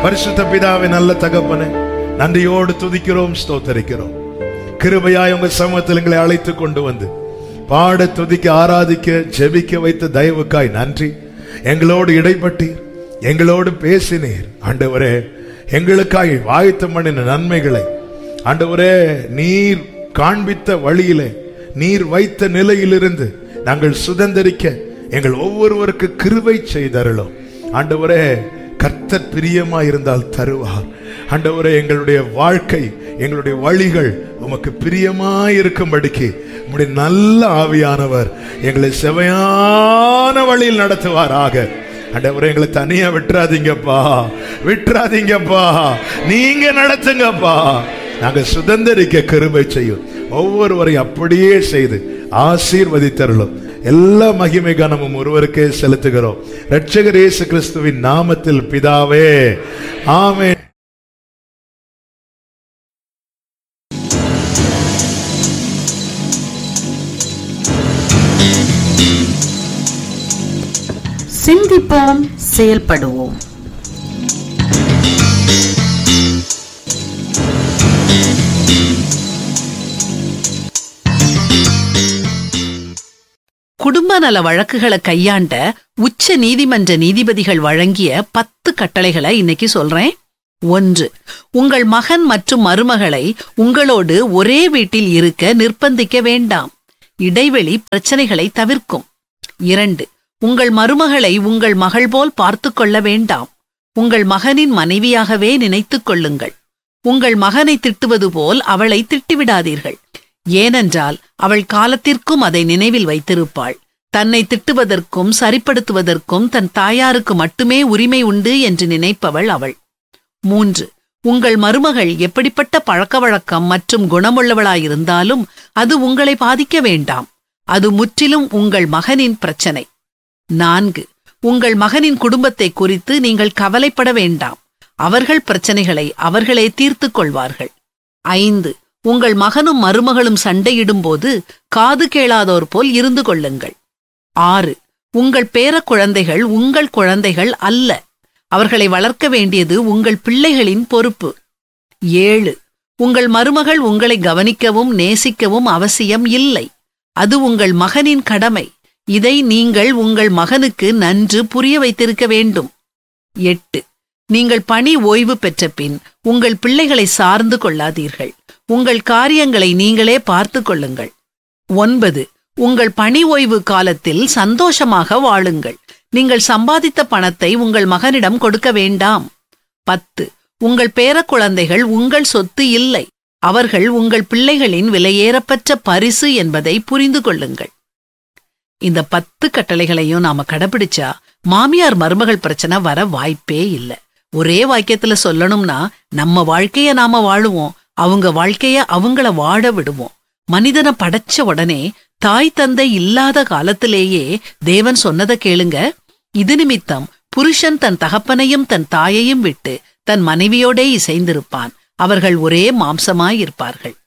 பரிசுத்த பிதாவே நல்ல தகப்பனே நன்றியோடு துதிக்கிறோம் ஸ்தோத்தரிக்கிறோம் கிருபையாய் உங்க சமூகத்தில் எங்களை அழைத்து கொண்டு வந்து பாட துதிக்க ஆராதிக்க ஜெபிக்க வைத்த தயவுக்காய் நன்றி எங்களோடு இடைப்பட்டீர் எங்களோடு பேசினீர் ஆண்டவரே எங்களுக்காய் வாய்த்த பண்ணின நன்மைகளை ஆண்டவரே நீர் காண்பித்த வழியிலே நீர் வைத்த நிலையிலிருந்து நாங்கள் சுதந்திரிக்க எங்கள் ஒவ்வொருவருக்கு கிருபை செய்தருளும் ஆண்டவரே கர்த்தர் பிரியமா இருந்தால் தருவார் ஆண்டவரே எங்களுடைய வாழ்க்கை எங்களுடைய வழிகள் உமக்கு பிரியமா இருக்கும்படிக்கு உம்முடைய நல்ல ஆவியானவர் எங்களை செவையான வழியில் நடத்துவாராக ஆண்டவரே எங்களை தனியா விட்டுறாதீங்கப்பா விட்டுறாதீங்கப்பா நீங்க நடத்துங்கப்பா நாங்க சுதந்திரிக்க கிருபை செய்யும் ஒவ்வொருவரையும் அப்படியே செய்து ஆசீர்வதித்தருளும் எல்லா மகிமை கனமும் ஒருவருக்கே செலுத்துகிறோம் ரட்சகர் இயேசு கிறிஸ்துவின் நாமத்தில் பிதாவே ஆமே சிந்திப்போம் செயல்படுவோம் குடும்ப நல வழக்குகளை கையாண்ட உச்ச நீதிமன்ற நீதிபதிகள் வழங்கிய பத்து கட்டளைகளை இன்னைக்கு சொல்றேன் ஒன்று உங்கள் மகன் மற்றும் மருமகளை உங்களோடு ஒரே வீட்டில் இருக்க நிர்பந்திக்க வேண்டாம் இடைவெளி பிரச்சனைகளை தவிர்க்கும் இரண்டு உங்கள் மருமகளை உங்கள் மகள் போல் பார்த்துக் கொள்ள வேண்டாம் உங்கள் மகனின் மனைவியாகவே நினைத்துக் கொள்ளுங்கள் உங்கள் மகனை திட்டுவது போல் அவளை திட்டிவிடாதீர்கள் ஏனென்றால் அவள் காலத்திற்கும் அதை நினைவில் வைத்திருப்பாள் தன்னை திட்டுவதற்கும் சரிப்படுத்துவதற்கும் தன் தாயாருக்கு மட்டுமே உரிமை உண்டு என்று நினைப்பவள் அவள் மூன்று உங்கள் மருமகள் எப்படிப்பட்ட பழக்கவழக்கம் மற்றும் குணமுள்ளவளாயிருந்தாலும் அது உங்களை பாதிக்க வேண்டாம் அது முற்றிலும் உங்கள் மகனின் பிரச்சனை நான்கு உங்கள் மகனின் குடும்பத்தை குறித்து நீங்கள் கவலைப்பட வேண்டாம் அவர்கள் பிரச்சனைகளை அவர்களே தீர்த்துக் கொள்வார்கள் ஐந்து உங்கள் மகனும் மருமகளும் சண்டையிடும்போது காது கேளாதோர் போல் இருந்து கொள்ளுங்கள் ஆறு உங்கள் பேர குழந்தைகள் உங்கள் குழந்தைகள் அல்ல அவர்களை வளர்க்க வேண்டியது உங்கள் பிள்ளைகளின் பொறுப்பு ஏழு உங்கள் மருமகள் உங்களை கவனிக்கவும் நேசிக்கவும் அவசியம் இல்லை அது உங்கள் மகனின் கடமை இதை நீங்கள் உங்கள் மகனுக்கு நன்று புரிய வைத்திருக்க வேண்டும் எட்டு நீங்கள் பணி ஓய்வு பெற்ற பின் உங்கள் பிள்ளைகளை சார்ந்து கொள்ளாதீர்கள் உங்கள் காரியங்களை நீங்களே பார்த்து கொள்ளுங்கள் ஒன்பது உங்கள் பணி ஓய்வு காலத்தில் சந்தோஷமாக வாழுங்கள் நீங்கள் சம்பாதித்த பணத்தை உங்கள் மகனிடம் கொடுக்க வேண்டாம் பத்து உங்கள் பேரக்குழந்தைகள் உங்கள் சொத்து இல்லை அவர்கள் உங்கள் பிள்ளைகளின் விலையேறப்பெற்ற பரிசு என்பதை புரிந்து கொள்ளுங்கள் இந்த பத்து கட்டளைகளையும் நாம கடைபிடிச்சா மாமியார் மருமகள் பிரச்சனை வர வாய்ப்பே இல்ல ஒரே வாக்கியத்துல சொல்லணும்னா நம்ம வாழ்க்கைய நாம வாழுவோம் அவங்க வாழ்க்கைய அவங்கள வாழ விடுவோம் மனிதனை படைச்ச உடனே தாய் தந்தை இல்லாத காலத்திலேயே தேவன் சொன்னதை கேளுங்க இது நிமித்தம் புருஷன் தன் தகப்பனையும் தன் தாயையும் விட்டு தன் மனைவியோடே இசைந்திருப்பான் அவர்கள் ஒரே மாம்சமாயிருப்பார்கள்